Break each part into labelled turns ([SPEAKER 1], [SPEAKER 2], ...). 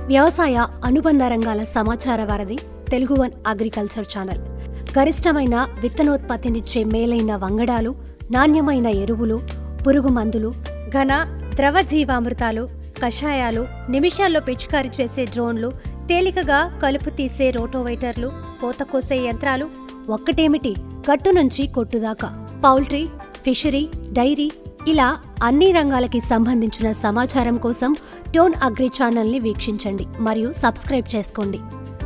[SPEAKER 1] వ్యవసాయ అనుబంధ రంగాల సమాచార వారధి తెలుగు వన్ అగ్రికల్చర్ ఛానల్ గరిష్టమైన విత్తనోత్పత్తినిచ్చే మేలైన వంగడాలు నాణ్యమైన ఎరువులు పురుగు మందులు ఘన ద్రవ జీవామృతాలు కషాయాలు నిమిషాల్లో పిచికారీ చేసే డ్రోన్లు తేలికగా కలుపు తీసే రోటోవైటర్లు కోత కోసే యంత్రాలు ఒక్కటేమిటి గట్టు నుంచి కొట్టుదాకా పౌల్ట్రీ ఫిషరీ డైరీ ఇలా అన్ని రంగాలకి సంబంధించిన సమాచారం కోసం టోన్ అగ్రి ఛానల్ని వీక్షించండి మరియు సబ్స్క్రైబ్ చేసుకోండి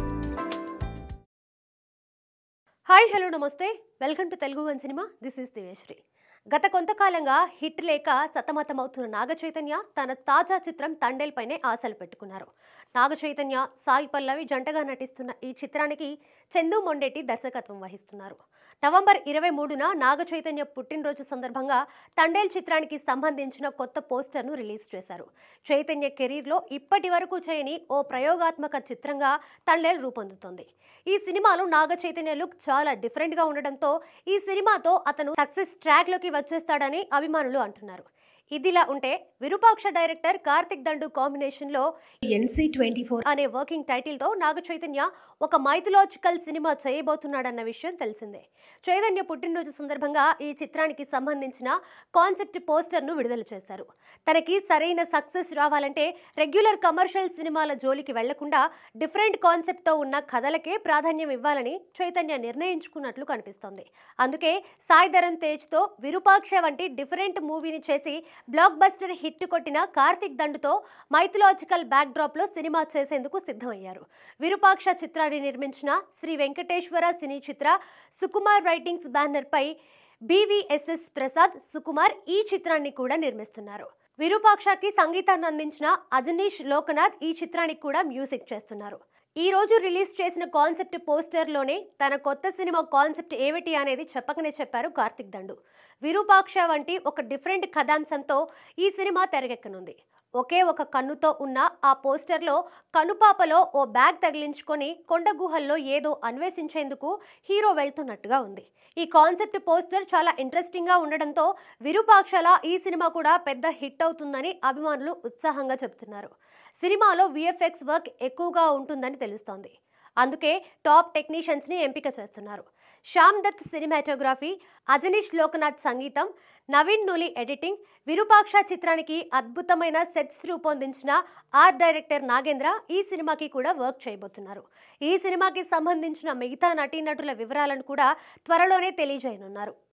[SPEAKER 1] హాయ్ హలో నమస్తే వెల్కమ్ టు తెలుగు వన్ సినిమా దిస్ ఈస్ దివేశ్రీ గత కొంతకాలంగా హిట్ లేక సతమతమవుతున్న నాగ చైతన్య తన తాజా చిత్రం తండేల్ పైనే ఆశలు పెట్టుకున్నారు నాగ చైతన్య సాయి పల్లవి జంటగా నటిస్తున్న ఈ చిత్రానికి చందు మొండెట్టి దర్శకత్వం వహిస్తున్నారు నవంబర్ ఇరవై మూడున నాగ చైతన్య పుట్టినరోజు సందర్భంగా తండేల్ చిత్రానికి సంబంధించిన కొత్త పోస్టర్ను రిలీజ్ చేశారు చైతన్య కెరీర్లో ఇప్పటి వరకు చేయని ఓ ప్రయోగాత్మక చిత్రంగా తండేల్ రూపొందుతోంది ఈ సినిమాలో నాగ చైతన్య లుక్ చాలా డిఫరెంట్గా ఉండడంతో ఈ సినిమాతో అతను సక్సెస్ ట్రాక్లోకి వచ్చేస్తాడని అభిమానులు అంటున్నారు ఇదిలా ఉంటే విరూపాక్ష డైరెక్టర్ కార్తిక్ దండు కాంబినేషన్ లో ఎన్సీ ట్వంటీ ఫోర్ అనే వర్కింగ్ టైటిల్ తో నాగ చైతన్య ఒక మైథలాజికల్ సినిమా చేయబోతున్నాడన్న విషయం తెలిసిందే చైతన్య పుట్టినరోజు సందర్భంగా ఈ చిత్రానికి సంబంధించిన కాన్సెప్ట్ పోస్టర్ ను విడుదల చేశారు తనకి సరైన సక్సెస్ రావాలంటే రెగ్యులర్ కమర్షియల్ సినిమాల జోలికి వెళ్లకుండా డిఫరెంట్ కాన్సెప్ట్ తో ఉన్న కథలకే ప్రాధాన్యం ఇవ్వాలని చైతన్య నిర్ణయించుకున్నట్లు కనిపిస్తోంది అందుకే సాయి ధరమ్ తేజ్ తో విరూపాక్ష వంటి డిఫరెంట్ మూవీని చేసి బ్లాక్ బస్టర్ హిట్ కొట్టిన కార్తిక్ దండుతో మైథలాజికల్ బ్యాక్ డ్రాప్ లో సినిమా చేసేందుకు సిద్ధమయ్యారు విరూపాక్ష చిత్రాన్ని నిర్మించిన Sri Venkateswara cine Chitra Sukumar writings banner పై బీవీఎస్ఎస్ ప్రసాద్ సుకుమార్ ఈ చిత్రాన్ని కూడా నిర్మిస్తున్నారు విరూపాక్షకి సంగీతాన్ని అందించిన అజనీష్ లోకనాథ్ ఈ చిత్రానికి కూడా మ్యూజిక్ చేస్తున్నారు ఈ రోజు రిలీజ్ చేసిన కాన్సెప్ట్ పోస్టర్లోనే తన కొత్త సినిమా కాన్సెప్ట్ ఏమిటి అనేది చెప్పకనే చెప్పారు కార్తిక్ దండు విరూపాక్ష వంటి ఒక డిఫరెంట్ కథాంశంతో ఈ సినిమా తెరకెక్కనుంది ఒకే ఒక కన్నుతో ఉన్న ఆ పోస్టర్లో కనుపాపలో ఓ బ్యాగ్ తగిలించుకొని కొండ గుహల్లో ఏదో అన్వేషించేందుకు హీరో వెళ్తున్నట్టుగా ఉంది ఈ కాన్సెప్ట్ పోస్టర్ చాలా ఇంట్రెస్టింగ్గా ఉండడంతో విరూపాక్షల ఈ సినిమా కూడా పెద్ద హిట్ అవుతుందని అభిమానులు ఉత్సాహంగా చెబుతున్నారు సినిమాలో విఎఫ్ఎక్స్ వర్క్ ఎక్కువగా ఉంటుందని తెలుస్తోంది అందుకే టాప్ టెక్నీషియన్స్ని ఎంపిక చేస్తున్నారు శ్యామ్ దత్ సినిమాటోగ్రఫీ అజనీష్ లోకనాథ్ సంగీతం నవీన్ నూలి ఎడిటింగ్ విరూపాక్ష చిత్రానికి అద్భుతమైన సెట్స్ రూపొందించిన ఆర్ట్ డైరెక్టర్ నాగేంద్ర ఈ సినిమాకి కూడా వర్క్ చేయబోతున్నారు ఈ సినిమాకి సంబంధించిన మిగతా నటీనటుల వివరాలను కూడా త్వరలోనే తెలియజేయనున్నారు